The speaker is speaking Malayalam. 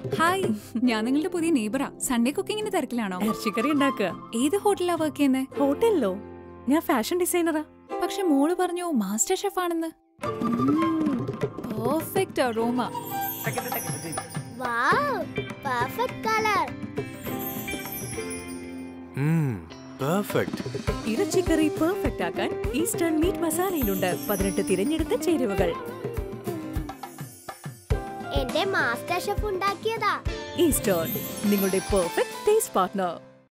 ഹായ് ഞാൻ നിങ്ങളുടെ പുതിയ നെയ്ബറാ സൺഡേ കുക്കിങ്ങിന് തിരക്കിലാണോ ഇറച്ചിക്കറി ഉണ്ടാക്കുക ഏത് ഹോട്ടലിലാ വർക്ക് ചെയ്യുന്നത് ഹോട്ടലിലോ ഞാൻ ഫാഷൻ ഡിസൈനറാ പക്ഷെ മോള് പറഞ്ഞു മാസ്റ്റർ ഷെഫ് ആണെന്ന് perfect aroma wow perfect colour perfect ഇറച്ചിക്കറി പെർഫെക്റ്റ് ആക്കാൻ ഈസ്റ്റേൺ മീറ്റ് മസാലയിലുണ്ട് പതിനെട്ട് തിരഞ്ഞെടുത്ത ചേരുവകൾ എന്റെ മാസ്റ്റർ ഷെഫ് ഉണ്ടാക്കിയതാ ഈസ്റ്റേൺ നിങ്ങളുടെ പെർഫെക്റ്റ് ടേസ്റ്റ് പാർട്ട്ണർ